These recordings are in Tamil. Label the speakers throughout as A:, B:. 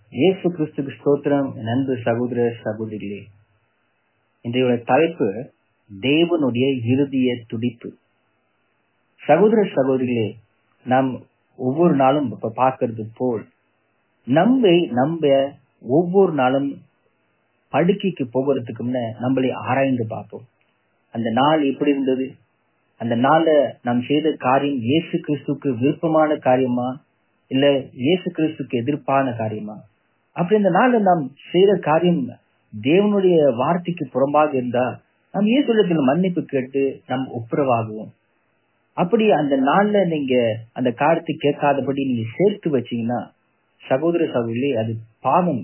A: இயேசு கிறிஸ்துக்கு ஸ்தோத்திரம் என் அன்பு சகோதர சகோதரிகளே இன்றைய தலைப்பு தேவனுடைய இறுதிய துடிப்பு சகோதர சகோதரிகளே நாம் ஒவ்வொரு நாளும் இப்ப பார்க்கிறது போல் நம்மை நம்ப ஒவ்வொரு நாளும் படுக்கைக்கு போகிறதுக்கு முன்ன நம்மளை ஆராய்ந்து பார்ப்போம் அந்த நாள் எப்படி இருந்தது அந்த நாள்ல நாம் செய்த காரியம் இயேசு கிறிஸ்துக்கு விருப்பமான காரியமா இல்ல இயேசு கிறிஸ்துக்கு எதிர்ப்பான காரியமா அப்படி இந்த நாள்ல நாம் செய்த காரியம் தேவனுடைய வார்த்தைக்கு புறம்பாக இருந்தா நாம் இயேசுடத்தில் மன்னிப்பு கேட்டு நாம் ஒப்புரவாகுவோம் அப்படி அந்த நாள்ல நீங்க அந்த காரியத்தை கேட்காதபடி நீங்க சேர்த்து வச்சீங்கன்னா சகோதர சகோதரி அது பாவம்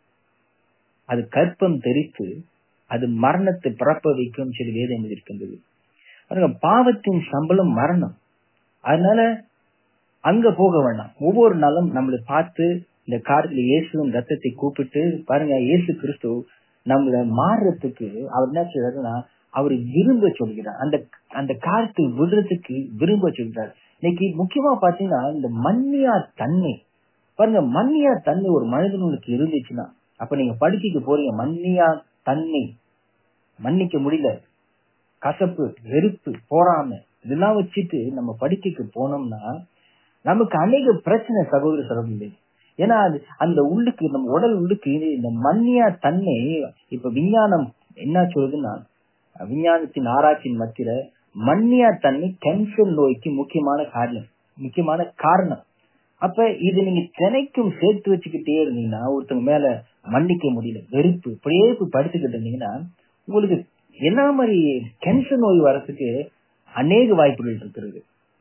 A: அது கற்பம் தெரித்து அது மரணத்தை பிறப்ப வைக்கும் சில வேதம் இருக்கின்றது பாவத்தின் சம்பளம் மரணம் அதனால அங்க போக வேண்டாம் ஒவ்வொரு நாளும் நம்மளை பார்த்து இந்த காலத்துல இயேசுவின் ரத்தத்தை கூப்பிட்டு பாருங்க இயேசு கிறிஸ்து நம்மள மாறுறதுக்கு அவர் என்ன செய்யறாருன்னா அவர் விரும்ப சொல்கிறார் அந்த அந்த காலத்தை விடுறதுக்கு விரும்ப சொல்கிறார் இன்னைக்கு முக்கியமா பாத்தீங்கன்னா இந்த மன்னியா தன்மை பாருங்க மன்னியா தன்மை ஒரு மனிதனுக்கு இருந்துச்சுன்னா அப்ப நீங்க படிக்கைக்கு போறீங்க மன்னியா தன்மை மன்னிக்க முடியல கசப்பு வெறுப்பு போறாம இதெல்லாம் வச்சுட்டு நம்ம படிக்கைக்கு போனோம்னா நமக்கு அநேக பிரச்சனை சகோதர சகோதரி ஏன்னா அது அந்த உள்ளுக்கு நம்ம உடல் உள்ளுக்கு இந்த மன்னியா தன்மை இப்ப விஞ்ஞானம் என்ன சொல்லுதுன்னா விஞ்ஞானத்தின் ஆராய்ச்சியின் மத்தியில மன்னியா தன்மை கேன்சர் நோய்க்கு முக்கியமான காரணம் முக்கியமான காரணம் அப்ப இது நீங்க தினைக்கும் சேர்த்து வச்சுக்கிட்டே இருந்தீங்கன்னா ஒருத்தவங்க மேல மன்னிக்க முடியல வெறுப்பு இப்படியே படுத்துக்கிட்டு இருந்தீங்கன்னா உங்களுக்கு என்ன மாதிரி கேன்சர் நோய் வரத்துக்கு அநேக வாய்ப்புகள் இருக்கிறது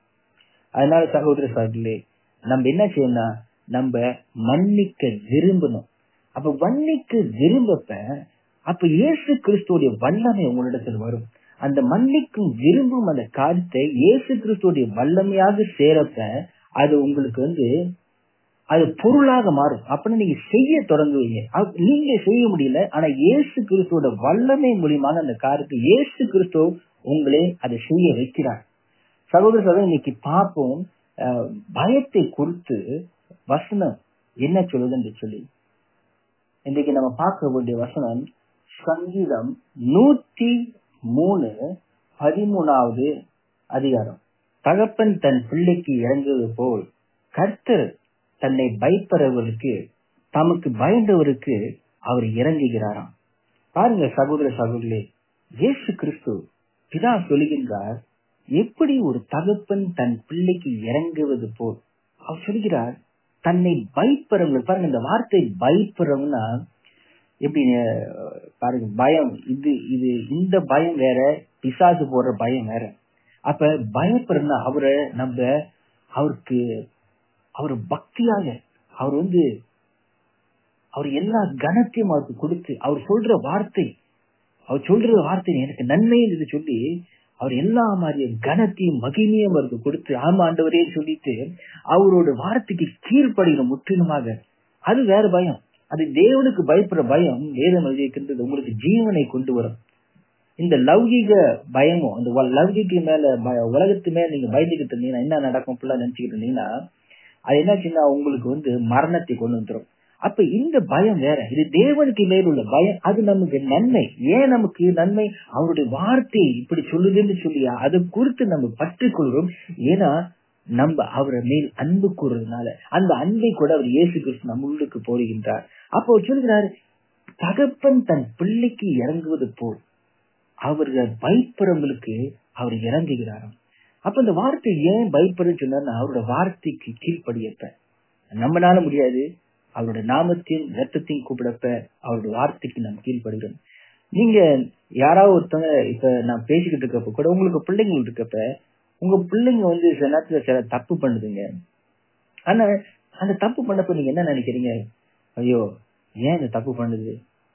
A: அதனால சகோதர சகோதரே நம்ம என்ன செய்யணும் நம்ம மன்னிக்க விரும்பணும் அப்ப மன்னிக்க விரும்பப்ப அப்ப இயேசு கிறிஸ்துவோடைய வல்லமை உங்களிடத்தில் வரும் அந்த மன்னிக்கும் விரும்பும் அந்த காரியத்தை இயேசு கிறிஸ்துவோடைய வல்லமையாக சேரப்ப அது உங்களுக்கு வந்து அது பொருளாக மாறும் அப்படின்னு நீங்க செய்ய தொடங்குவீங்க நீங்க செய்ய முடியல ஆனா இயேசு கிறிஸ்துவோட வல்லமை மூலியமான அந்த காரியத்தை இயேசு கிறிஸ்துவ உங்களே அதை செய்ய வைக்கிறார் சகோதர சகோதரி இன்னைக்கு பார்ப்போம் பயத்தை குறித்து வசனம் என்ன சொல்லுதுன்னு சொல்லி இன்றைக்கு நம்ம பார்க்க வேண்டிய வசனம் சங்கீதம் நூத்தி மூணு பதிமூணாவது அதிகாரம் தகப்பன் தன் பிள்ளைக்கு இறங்குவது போல் கர்த்தர் தன்னை பயப்படுறவருக்கு தமக்கு பயந்தவருக்கு அவர் இறங்குகிறாராம் பாருங்க சகோதர சகோதரே இயேசு கிறிஸ்து பிதா சொல்லுகின்றார் எப்படி ஒரு தகப்பன் தன் பிள்ளைக்கு இறங்குவது போல் அவர் சொல்கிறார் தன்னை பயப்படுறவங்க பாருங்க இந்த வார்த்தை பயப்படுறவங்கன்னா எப்படி பாருங்க பயம் இது இது இந்த பயம் வேற பிசாசு போடுற பயம் வேற அப்ப பயப்படுறா அவரை நம்ம அவருக்கு அவர் பக்தியாக அவர் வந்து அவர் எல்லா கனத்தையும் அவருக்கு கொடுத்து அவர் சொல்ற வார்த்தை அவர் சொல்ற வார்த்தை எனக்கு நன்மை என்று சொல்லி அவர் எல்லா மாதிரி கனத்தையும் மகிமையும் அவருக்கு கொடுத்து ஆமா ஆண்டவரே சொல்லிட்டு அவரோட வார்த்தைக்கு கீழ்ப்படுகிற முற்றிலுமாக அது வேற பயம் அது தேவனுக்கு பயப்படுற பயம் வேதம் எழுதியிருக்கின்றது உங்களுக்கு ஜீவனை கொண்டு வரும் இந்த லௌகிக பயமும் அந்த லௌகிக்கு மேல உலகத்து மேல நீங்க பயந்துகிட்டு இருந்தீங்கன்னா என்ன நடக்கும் ஃபுல்லா நினைச்சுக்கிட்டு இருந்தீங்கன்னா அது என்னாச்சுன்னா உங்களுக்கு வந்து மரணத்தை கொண்டு வந்துடும் அப்ப இந்த பயம் வேற இது தேவனுக்கு மேல் உள்ள பயம் அது நமக்கு நன்மை ஏன் நமக்கு நன்மை அவருடைய வார்த்தை இப்படி சொல்லுதுன்னு சொல்லி அதை குறித்து நம்ம பற்றுக்கொள்கிறோம் ஏன்னா நம்ம அவரை மேல் அன்பு கூறுறதுனால அந்த அன்பை கூட அவர் இயேசு கிறிஸ்து நம்ம உள்ளுக்கு போடுகின்றார் அப்போ சொல்கிறார் தகப்பன் தன் பிள்ளைக்கு இறங்குவது போல் அவர்கள் பயப்படுறவங்களுக்கு அவர் இறங்குகிறாராம் அப்ப இந்த வார்த்தை ஏன் பயப்படுன்னு சொன்னா அவரோட வார்த்தைக்கு கீழ்ப்படியப்ப நம்மளால முடியாது அவருடைய நாமத்தையும் ரத்தத்தையும் கூப்பிடப்ப அவருடைய வார்த்தைக்கு நாம் கீழ்ப்படுகிறோம் நீங்க யாராவது ஒருத்தவங்க இப்ப நான் பேசிக்கிட்டு இருக்கப்ப கூட உங்களுக்கு பிள்ளைங்க இருக்கப்ப உங்க பிள்ளைங்க வந்து சில நேரத்துல சில தப்பு பண்ணுதுங்க ஆனா அந்த தப்பு பண்ணப்ப நீங்க என்ன நினைக்கிறீங்க ஐயோ ஏன் இந்த தப்பு பண்ணுது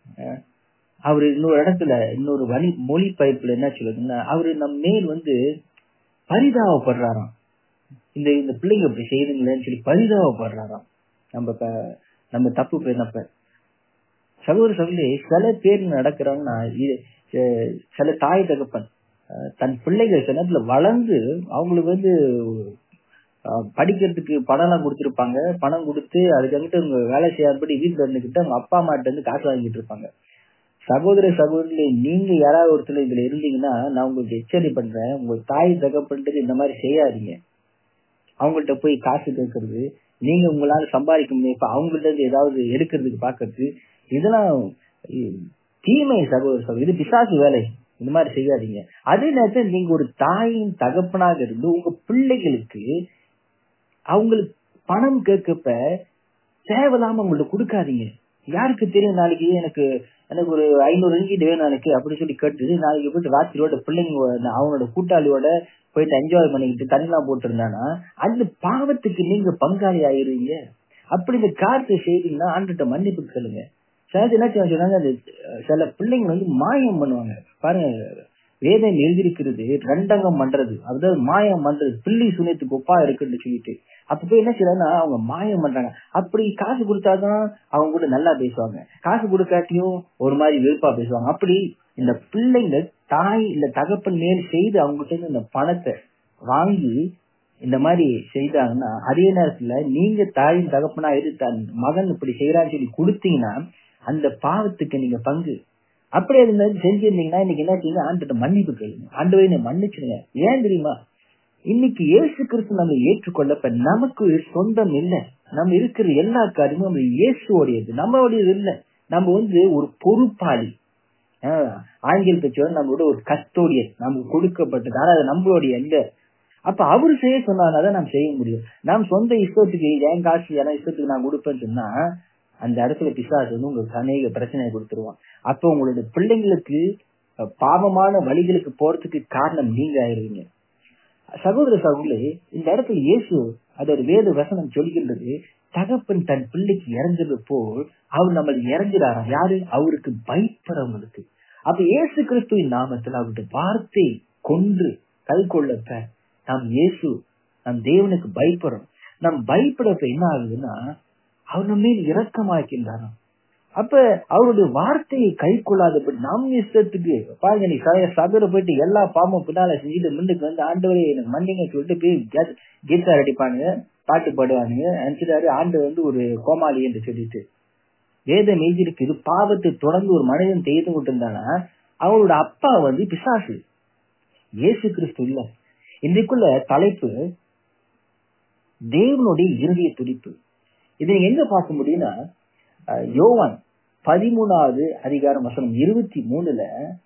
A: அவரு இன்னொரு இடத்துல இன்னொரு வழி மொழி பயிர்ப்புல என்ன சொல்லுதுன்னா அவரு நம்ம மேல் வந்து பரிதாபப்படுறாராம் இந்த இந்த பிள்ளைங்க இப்படி செய்யுதுங்களேன்னு சொல்லி பரிதாபப்படுறாராம் நம்ம நம்ம தப்பு பண்ணப்ப சகோதர சகோதரி சில பேர் நடக்கிறாங்கன்னா சில தாய் தகப்பன் தன் பிள்ளைகள் சில நேரத்துல வளர்ந்து அவங்களுக்கு வந்து அஹ், படிக்கிறதுக்கு பணம் எல்லாம் கொடுத்திருப்பாங்க பணம் கொடுத்து அதுக்கு அவங்க வேலை செய்யாதபடி வீட்டுல இருந்துகிட்டு அவங்க அப்பா அம்மாட்ட இருந்து காசு வாங்கிட்டு இருப்பாங்க சகோதர சகோதரிகளே நீங்க யாராவது ஒருத்தர் இதுல இருந்தீங்கன்னா நான் உங்களுக்கு எச்சரிக்கை பண்றேன் உங்க தாய் தகப்பன்ட்டு இந்த மாதிரி செய்யாதீங்க அவங்கள்ட்ட போய் காசு கேட்கறது நீங்க உங்களால சம்பாதிக்க முடியும் இப்ப அவங்கள்ட்ட இருந்து ஏதாவது எடுக்கிறதுக்கு பாக்குறது இதெல்லாம் இ- தீமை சகோதர சகோதரி இது பிசாசு வேலை இந்த மாதிரி செய்யாதீங்க அதே நேரத்தில் நீங்க ஒரு தாயின் தகப்பனாக இருந்து உங்க பிள்ளைகளுக்கு அவங்களுக்கு பணம் கேட்கப்ப தேவையில்லாம உங்கள்ட்ட கொடுக்காதீங்க யாருக்கு தெரியும் நாளைக்கு எனக்கு எனக்கு ஒரு ஐநூறு ரிங்கிட் வேணும் எனக்கு அப்படி சொல்லி கேட்டு நாளைக்கு போயிட்டு ராத்திரியோட பிள்ளைங்க அவனோட கூட்டாளியோட போயிட்டு என்ஜாய் பண்ணிக்கிட்டு தண்ணிலாம் போட்டு இருந்தானா அந்த பாவத்துக்கு நீங்க பங்காளி ஆயிருவீங்க அப்படி இந்த காரியத்தை செய்தீங்கன்னா ஆண்டுகிட்ட மன்னிப்பு கேளுங்க சில என்ன செய்வாங்க சொன்னாங்க அது அஹ், சில பிள்ளைங்க வந்து மாயம் பண்ணுவாங்க பாருங்க வேதம் எழுதியிருக்கிறது ரெண்டங்கம் பண்றது அதாவது மாயம் பண்றது பிள்ளை சுனியத்துக்கு ஒப்பா இருக்குன்னு சொல்லிட்டு அப்ப போய் என்ன செய்யறாங்கன்னா அவங்க மாயம் பண்றாங்க அப்படி காசு கொடுத்தாதான் அவங்க கூட நல்லா பேசுவாங்க காசு கொடுக்காட்டியும் ஒரு மாதிரி வெறுப்பா பேசுவாங்க அப்படி இந்த பிள்ளைங்க தாய் இல்ல தகப்பன் மேல் செய்து அவங்க கிட்ட இருந்து இந்த பணத்தை வாங்கி இந்த மாதிரி செய்தாங்கன்னா அதே நேரத்துல நீங்க தாயின் தகப்பனா இரு தன் மகன் இப்படி செய்யறான்னு சொல்லி கொடுத்தீங்கன்னா அந்த பாவத்துக்கு நீங்க பங்கு அப்படி அது மாதிரி செஞ்சிருந்தீங்கன்னா இன்னைக்கு என்ன செய்யுங்க ஆண்டுகிட்ட மன்னிப்பு கேளுங்க ஆண்டு என்னை மன்னிச்சிருங்க ஏன் தெரியுமா இன்னைக்கு இயேசு கிறிஸ்து நம்ம ஏற்றுக்கொள்ளப்ப நமக்கு சொந்தம் இல்லை நம்ம இருக்கிற எல்லா காரியமும் நம்ம இயேசுவோடையது நம்மளுடையது இல்லை நம்ம வந்து ஒரு பொறுப்பாளி ஆஹ், ஆங்கிலத்தை சொல்ல நம்மளோட ஒரு கஸ்டோடியன் நமக்கு கொடுக்கப்பட்டது ஆனா அது நம்மளுடைய இல்ல அப்ப அவரு செய்ய சொன்னாதான் நாம் செய்ய முடியும் நாம் சொந்த இஷ்டத்துக்கு என் காசு என இஷ்டத்துக்கு நான் கொடுப்பேன்னு சொன்னா அந்த இடத்துல பிசாசு வந்து உங்களுக்கு அநேக பிரச்சனையை கொடுத்துருவான் அப்ப உங்களுடைய பிள்ளைங்களுக்கு அஹ், பாவமான வழிகளுக்கு போறதுக்கு காரணம் நீங்க ஆயிருவீங்க சகோதர சகோதரி இந்த இடத்துல இயேசு அதோட வேத வசனம் சொல்கின்றது தகப்பன் தன் பிள்ளைக்கு இறங்குறது போல் அவர் நம்ம இறங்குறாராம் யாரு அவருக்கு பயப்படுறவங்களுக்கு அப்ப இயேசு கிறிஸ்துவின் நாமத்தில் அவருடைய வார்த்தை கொன்று கை கொள்ளப்ப நாம் இயேசு நம் தேவனுக்கு பயப்படுறோம் நம் பயப்படப்ப என்ன ஆகுதுன்னா அவர் நம்ம மேல் இரக்கமாக்கின்றாராம் அப்ப அவருடைய வார்த்தையை கை கொள்ளாதபடி நம் இஷ்டத்துக்கு பாருங்க நீ ச- சதுர போயிட்டு எல்லா பாம்பும் பின்னால செஞ்சுட்டு முன்னுக்கு வந்து ஆண்டவரே எனக்கு மன்னிங்க சொல்லிட்டு போய் கே- கீதா அடிப்பானுங்க பாட்டு பாடுவானுங்க நினைச்சிட்டாரு ஆண்டு வந்து ஒரு கோமாளி என்று சொல்லிட்டு வேதம் எழுதியிருக்கு இது பாவத்தை தொடர்ந்து ஒரு மனிதன் செய்து கொண்டிருந்தானா அவனோட அப்பா வந்து பிசாசு இயேசு கிறிஸ்து இல்ல இன்றைக்குள்ள தலைப்பு தேவனுடைய இறுதிய துடிப்பு இதை நீங்க எங்க பார்க்க முடியும்னா அஹ், யோவான் பதிமூணாவது அதிகாரம் வசனம் இருபத்தி மூணுல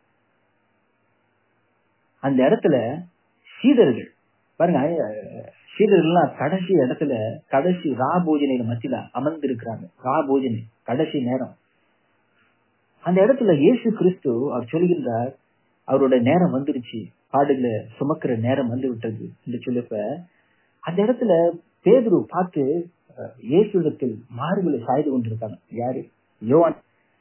A: அந்த இடத்துல சீடர்கள் பாருங்க அஹ், சீடர்கள்லாம் கடைசி இடத்துல கடைசி ரா பூஜனையில மத்தியில அமர்ந்து இருக்கிறாங்க ரா பூஜனை கடைசி நேரம் அந்த இடத்துல இயேசு கிறிஸ்து அவர் சொல்கின்றார் அவரோட நேரம் வந்துருச்சு பாடுகளை சுமக்கிற நேரம் வந்து விட்டது என்று சொல்லப்ப அந்த இடத்துல பேதுரு பார்த்து அஹ், இயேசுவிடத்தில் மாறுகளை சாய்ந்து கொண்டிருக்காங்க யாரு யோவான்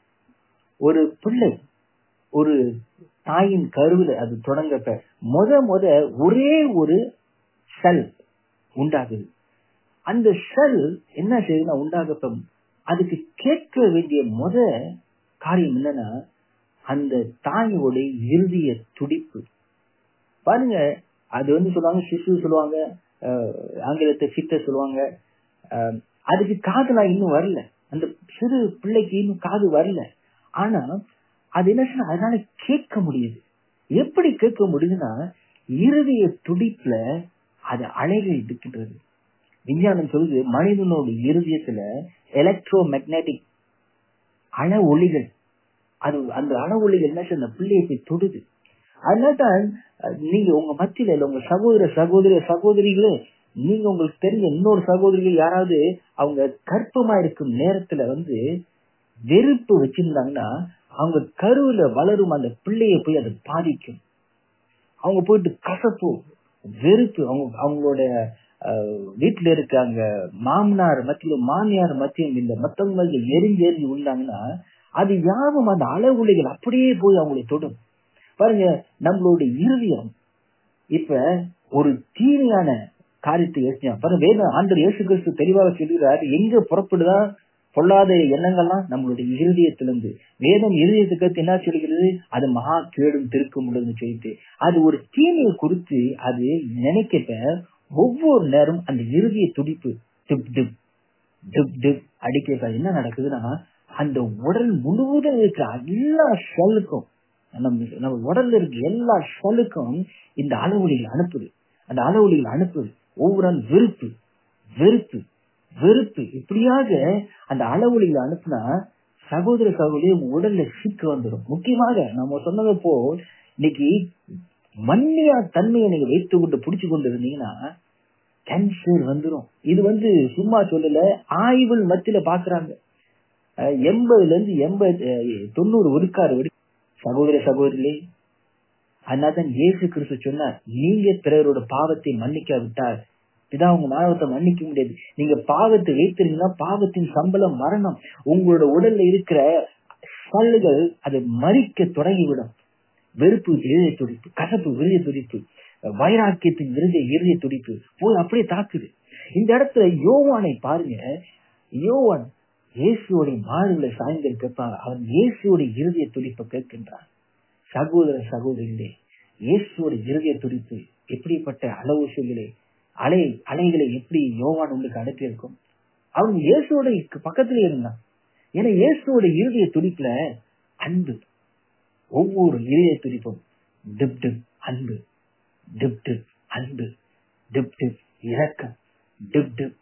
A: ஒரு பிள்ளை ஒரு தாயின் கருவில அது தொடங்கப்ப முத முத ஒரே ஒரு செல் உண்டாகுது அந்த செல் என்ன செய்யுதுன்னா உண்டாகப்ப அதுக்கு கேட்க வேண்டிய முத காரியம் என்னன்னா அந்த தாயோட இறுதிய துடிப்பு பாருங்க அது வந்து சொல்லுவாங்க சிசு சொல்லுவாங்க அஹ், ஆங்கிலத்தை சித்த சொல்லுவாங்க அஹ், அதுக்கு காது நான் இன்னும் வரல அந்த சிறு பிள்ளைக்கு இன்னும் காது வரல ஆனா அது என்ன செய்யும்? அதனால கேட்க முடியுது எப்படி கேட்க முடியுதுன்னா இருதய துடிப்புல அது அலைகள் இருக்கின்றது விஞ்ஞானம் சொல்லுது மனிதனோட இருதயத்துல எலக்ட்ரோ மேக்னெட்டிக் அண ஒளிகள் அது அந்த அண ஒளிகள் என்ன செய்யும்? அந்த பிள்ளையை போய் தொடுது அதனால்தான் அஹ், நீங்க உங்க மத்தியில இல்ல உங்க சகோதர சகோதர சகோதரிகளே நீங்க உங்களுக்கு தெரிஞ்ச இன்னொரு சகோதரிகள் யாராவது அவங்க கற்பமா இருக்கும் நேரத்துல வந்து வெறுப்பு வச்சிருந்தாங்கன்னா அவங்க கருவுல வளரும் அந்த பிள்ளைய போய் அது பாதிக்கும் அவங்க போயிட்டு கசப்பு வெறுப்பு அவங்க அவங்களோட அஹ், வீட்டுல இருக்க அங்க மாமனார் மத்தியிலும் மாமியார் மத்தியும் இந்த மத்தவங்க எரிஞ்சு எரிஞ்சு விழுந்தாங்கன்னா அது யாவும் அந்த அளவுலைகள் அப்படியே போய் அவங்களை தொடும் பாருங்க நம்மளோட இருதயம் இப்ப ஒரு தீமையான காரியத்தை யோசிச்சா பாருங்க வேத ஆண்டவர் இயேசு கிறிஸ்து தெளிவாக சொல்கிறார் எங்க புறப்படுதா பொல்லாத எண்ணங்கள்லாம் நம்மளுடைய இருதயத்திலிருந்து வேதம் இருதயத்துக்கு என்ன சொல்கிறது அது மகா கேடும் திருக்கும் உள்ளதுன்னு சொல்லிட்டு அது ஒரு தீமையை குறித்து அது நினைக்கப்ப ஒவ்வொரு நேரம் அந்த இறுதிய துடிப்பு டிப் டிப் டிப் டிப் அடிக்க என்ன நடக்குதுன்னா அந்த உடல் முழுவதும் இருக்கிற எல்லா செல்லுக்கும் நம்ம நம்ம உடல்ல இருக்க எல்லா செல்லுக்கும் இந்த அளவொலிகள் அனுப்புது அந்த அளவொலிகள் அனுப்புது ஒவ்வொரு நாள் வெறுப்பு வெறுப்பு வெறுப்பு இப்படியாக அந்த அளவொலிகளை அனுப்புனா சகோதர சகோதரி உங்க உடல்ல சீக்கு வந்துடும் முக்கியமாக நம்ம சொன்னது போல் இன்னைக்கு மண்ணியா தன்மையை நீங்க வைத்து கொண்டு பிடிச்சு கொண்டு இருந்தீங்கன்னா கேன்சர் வந்துடும் இது வந்து சும்மா சொல்லல ஆய்வுகள் மத்தியில பாக்குறாங்க அஹ் எண்பதுல இருந்து எண்பது அஹ் தொண்ணூறு ஒதுக்காறு வரை சகோதர சகோதரிகளே அதனால்தான் இயேசு கிறிஸ்து சொன்னார் நீங்க பிறரோட பாவத்தை மன்னிக்காவிட்டால் இதான் உங்க பாவத்தை மன்னிக்க முடியாது நீங்க பாவத்தை வைத்திருந்தீங்கன்னா பாவத்தின் சம்பளம் மரணம் உங்களோட உடல்ல இருக்கிற சல்லுகள் அது மறிக்க தொடங்கிவிடும் வெறுப்பு இருதய துடிப்பு கசப்பு விருதிய துடிப்பு வைராக்கியத்தின் விருதிய இருதய துடிப்பு போய் அப்படியே தாக்குது இந்த இடத்துல யோவானை பாருங்க யோவான் இயேசுவோடைய மாறுகளை சாய்ந்திருக்கப்ப அவன் இயேசுவோட இருதய துடிப்பை கேட்கின்றான் சகோதர சகோதரிகளே இயேசுவோட இருதய துடிப்பு எப்படிப்பட்ட அளவு சொல்களே அலை அலைகளை எப்படி யோவான் உங்களுக்கு அனுப்பியிருக்கும் அவன் இயேசுவோட பக்கத்திலே இருந்தான் ஏன்னா இயேசுவோட இருதய துடிப்புல அன்பு ஒவ்வொரு இதய துடிப்பும் டிப் டிப் அன்பு டிப் டிப் அன்பு டிப் டிப் இரக்கம் டிப் டிப்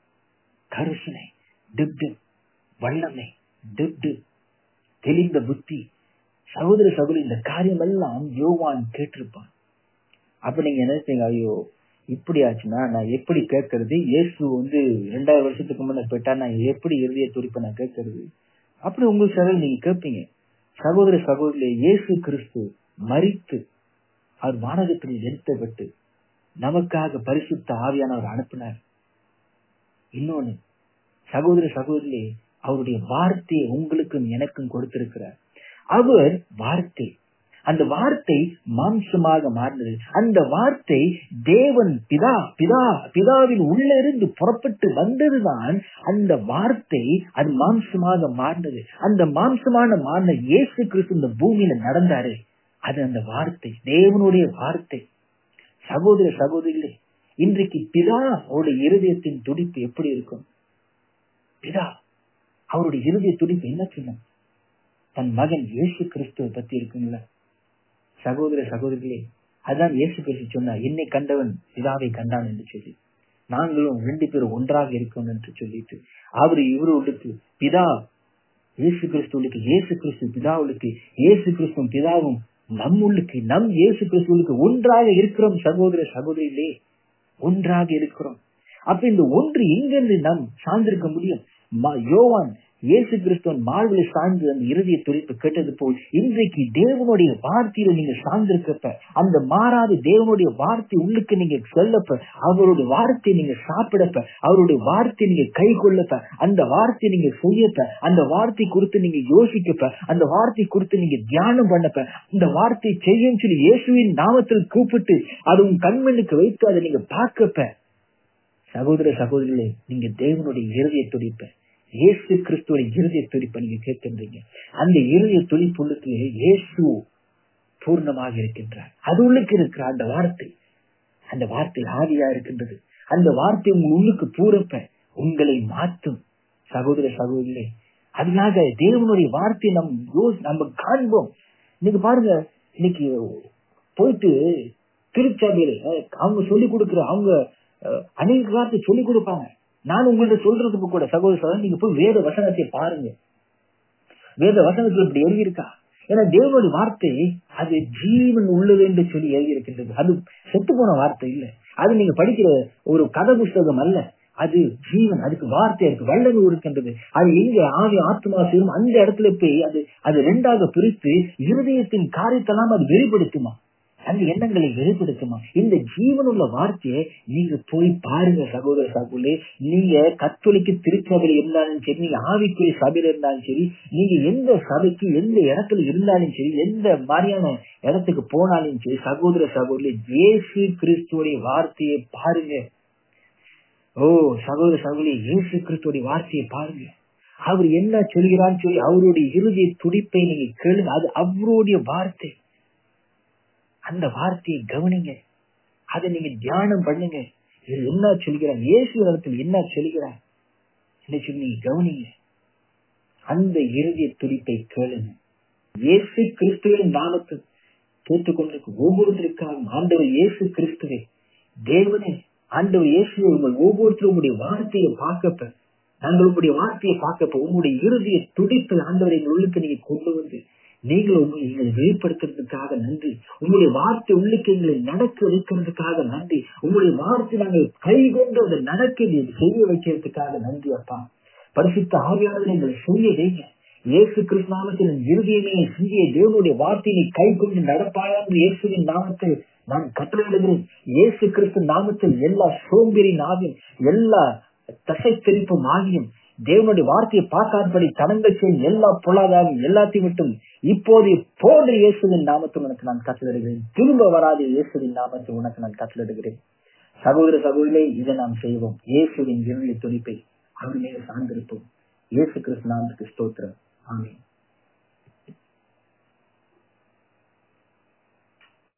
A: கருசனை டிப் டிப் வல்லமை டிப் டிப் தெளிந்த புத்தி சகோதர சகோதரி இந்த காரியம் எல்லாம் யோவான் கேட்டிருப்பான் அப்ப நீங்க நினைச்சீங்க ஐயோ இப்படி ஆச்சுன்னா நான் எப்படி கேட்கறது இயேசு வந்து ரெண்டாயிரம் வருஷத்துக்கு முன்ன போயிட்டா நான் எப்படி இறுதிய துடிப்பை நான் கேட்கறது அப்படி உங்களுக்கு சகோதரி நீங்க கேட்பீங்க சகோதர சகோதரி இயேசு கிறிஸ்து மறித்து அவர் வானகத்தில் எடுத்தப்பட்டு நமக்காக பரிசுத்த ஆவியானவர் அனுப்பினார் இன்னொன்னு சகோதர சகோதரி அவருடைய வார்த்தையை உங்களுக்கும் எனக்கும் கொடுத்திருக்கிறார் அவர் வார்த்தை அந்த வார்த்தை மாம்சமாக மாறினது அந்த வார்த்தை தேவன் பிதா பிதா பிதாவின் உள்ள இருந்து புறப்பட்டு வந்ததுதான் அந்த வார்த்தை அது மாம்சமாக மாறினது அந்த மாம்சமான மாறின இயேசு கிறிஸ்து இந்த பூமியில நடந்தாரு அது அந்த வார்த்தை தேவனுடைய வார்த்தை சகோதர சகோதரிகளே இன்றைக்கு பிதா அவருடைய இருதயத்தின் துடிப்பு எப்படி இருக்கும் பிதா அவருடைய இருதய துடிப்பு என்ன சொல்லும் தன் மகன் இயேசு கிறிஸ்துவை பத்தி இருக்குங்களா சகோதர சகோதரிகளே அதான் இயேசு கிறிஸ்து சொன்னார் என்னை கண்டவன் பிதாவை கண்டான் என்று சொல்லி நாங்களும் ரெண்டு பேரும் ஒன்றாக இருக்கோம் என்று சொல்லிட்டு அவரு இவர்களுக்கு பிதா இயேசு கிறிஸ்துவுக்கு இயேசு கிறிஸ்து பிதாவுக்கு இயேசு கிறிஸ்துவும் பிதாவும் நம்முள்ளுக்கு நம் இயேசு கிறிஸ்துவுக்கு ஒன்றாக இருக்கிறோம் சகோதர சகோதரிகளே ஒன்றாக இருக்கிறோம் அப்ப இந்த ஒன்று எங்கிருந்து நாம் சார்ந்திருக்க முடியும் யோவான் இயேசு கிறிஸ்துவன் மார்பில சார்ந்து அந்த இறுதிய துடிப்பு கேட்டது போல் இன்றைக்கு தேவனுடைய வார்த்தையில நீங்க சார்ந்திருக்கப்ப அந்த மாறாத தேவனுடைய வார்த்தை உள்ளுக்கு நீங்க சொல்லப்ப அவருடைய வார்த்தை நீங்க சாப்பிடப்ப அவருடைய வார்த்தை நீங்க கை கொள்ளப்ப அந்த வார்த்தை நீங்க செய்யப்ப அந்த வார்த்தை குறித்து நீங்க யோசிக்கப்ப அந்த வார்த்தை குறித்து நீங்க தியானம் பண்ணப்ப இந்த வார்த்தை செய்யும் சொல்லி இயேசுவின் நாமத்தில் கூப்பிட்டு அது உங்க கண்மண்ணுக்கு வைத்து அதை நீங்க பார்க்கப்ப சகோதர சகோதரிகளே நீங்க தேவனுடைய இருதய துடிப்ப இயேசு கிறிஸ்துவோட இருதய துடிப்பை நீங்க கேட்கின்றீங்க அந்த இருதய துடிப்புள்ளுக்கு இயேசு பூர்ணமாக இருக்கின்றார் அது உள்ளுக்கு இருக்கிற அந்த வார்த்தை அந்த வார்த்தை ஆவியா இருக்கின்றது அந்த வார்த்தை உங்க உள்ளுக்கு பூரப்ப உங்களை மாற்றும் சகோதர சகோதரிகளே அதனால தேவனுடைய வார்த்தை நம் நம்ம காண்போம் இன்னைக்கு பாருங்க இன்னைக்கு போயிட்டு திருச்சபையில அவங்க சொல்லி கொடுக்குற அவங்க அநேக வார்த்தை சொல்லி கொடுப்பாங்க நான் உங்கள்ட்ட சொல்றதுக்கு கூட சகோதர சகோதரன் நீங்க போய் வேத வசனத்தை பாருங்க வேத வசனத்துல இப்படி எழுதி இருக்கா ஏன்னா தேவனுடைய வார்த்தை அது ஜீவன் உள்ளது என்று சொல்லி எழுதி இருக்கின்றது அது செத்து போன வார்த்தை இல்ல அது நீங்க படிக்கிற ஒரு கதை புஸ்தகம் அல்ல அது ஜீவன் அதுக்கு வார்த்தை இருக்கு வல்லது இருக்கின்றது அது எங்க ஆவி ஆத்மா சேரும் அந்த இடத்துல போய் அது அது ரெண்டாக பிரித்து இருதயத்தின் காரியத்தெல்லாம் அது வெளிப்படுத்துமா அந்த எண்ணங்களை வெளிப்படுத்துமா இந்த ஜீவனுள்ள வார்த்தையை நீங்க போய் பாருங்க சகோதர சகோதரி நீங்க கத்தோலிக்கு திருச்சபையில இருந்தாலும் சரி நீங்க ஆவிக்குரிய சபையில இருந்தாலும் சரி நீங்க எந்த சபைக்கு எந்த இடத்துல இருந்தாலும் சரி எந்த மாதிரியான இடத்துக்கு போனாலும் சரி சகோதர சகோதரி இயேசு கிறிஸ்துவோடைய வார்த்தையை பாருங்க ஓ சகோதர சகோதரி இயேசு கிறிஸ்துவோடைய வார்த்தையை பாருங்க அவர் என்ன சொல்கிறான்னு சொல்லி அவருடைய இறுதி துடிப்பை நீங்க கேளுங்க அது அவருடைய வார்த்தை அந்த வார்த்தையை கவனிங்க அதை நீங்க தியானம் பண்ணுங்க இது என்ன சொல்கிறார் இயேசு இடத்தில் என்ன சொல்கிறார் என்ன சொல்லி கவனிங்க அந்த இறுதிய துடிப்பை கேளுங்க இயேசு கிறிஸ்துவின் நாமத்தை கேட்டுக்கொண்டிருக்கும் ஒவ்வொருத்தருக்காகவும் ஆண்டவர் இயேசு கிறிஸ்துவை தேவனே ஆண்டவர் இயேசுவை உங்கள் ஒவ்வொருத்தரும் உங்களுடைய வார்த்தையை பார்க்கப்ப நாங்கள் உங்களுடைய வார்த்தையை பார்க்கப்ப உங்களுடைய இறுதிய துடிப்பை ஆண்டவர் எங்கள் உள்ளுக்கு நீங்க கொண்டு வந்து நீங்கள் உங்களை எங்களை வெளிப்படுத்துறதுக்காக நன்றி உங்களுடைய வார்த்தை உள்ளுக்கு எங்களை நடக்க வைக்கிறதுக்காக நன்றி உங்களுடைய வார்த்தை நாங்கள் கை கொண்டு அதை நடக்க செய்ய வைக்கிறதுக்காக நன்றி அப்பா பரிசுத்த ஆவியாளர்கள் எங்களை செய்ய வைங்க இயேசு கிருஷ்ணாமத்தில் இறுதியுமே சிந்திய தேவனுடைய வார்த்தையை கை கொண்டு நடப்பாயா என்று இயேசுவின் நாமத்தை நான் கட்டளையிடுகிறேன் இயேசு கிறிஸ்து நாமத்தில் எல்லா சோம்பேறின் ஆவியும் எல்லா தசை தெரிப்பும் ஆகியும் தேவனுடைய வார்த்தையை பார்க்காதபடி தனங்கள் செய்யும் எல்லா பொருளாதாரம் எல்லாத்தையும் விட்டும் இப்போது போன்ற இயேசுவின் நாமத்தில் உனக்கு நான் கட்டளிடுகிறேன் திரும்ப வராத இயேசுவின் நாமத்தில் உனக்கு நான் கட்டளிடுகிறேன் சகோதர சகோதரிகளை இதை நாம் செய்வோம் இயேசுவின் இறுதி துடிப்பை அவர் மேலே சார்ந்திருப்போம் இயேசு கிறிஸ்து நாமத்துக்கு ஸ்தோத்திரம்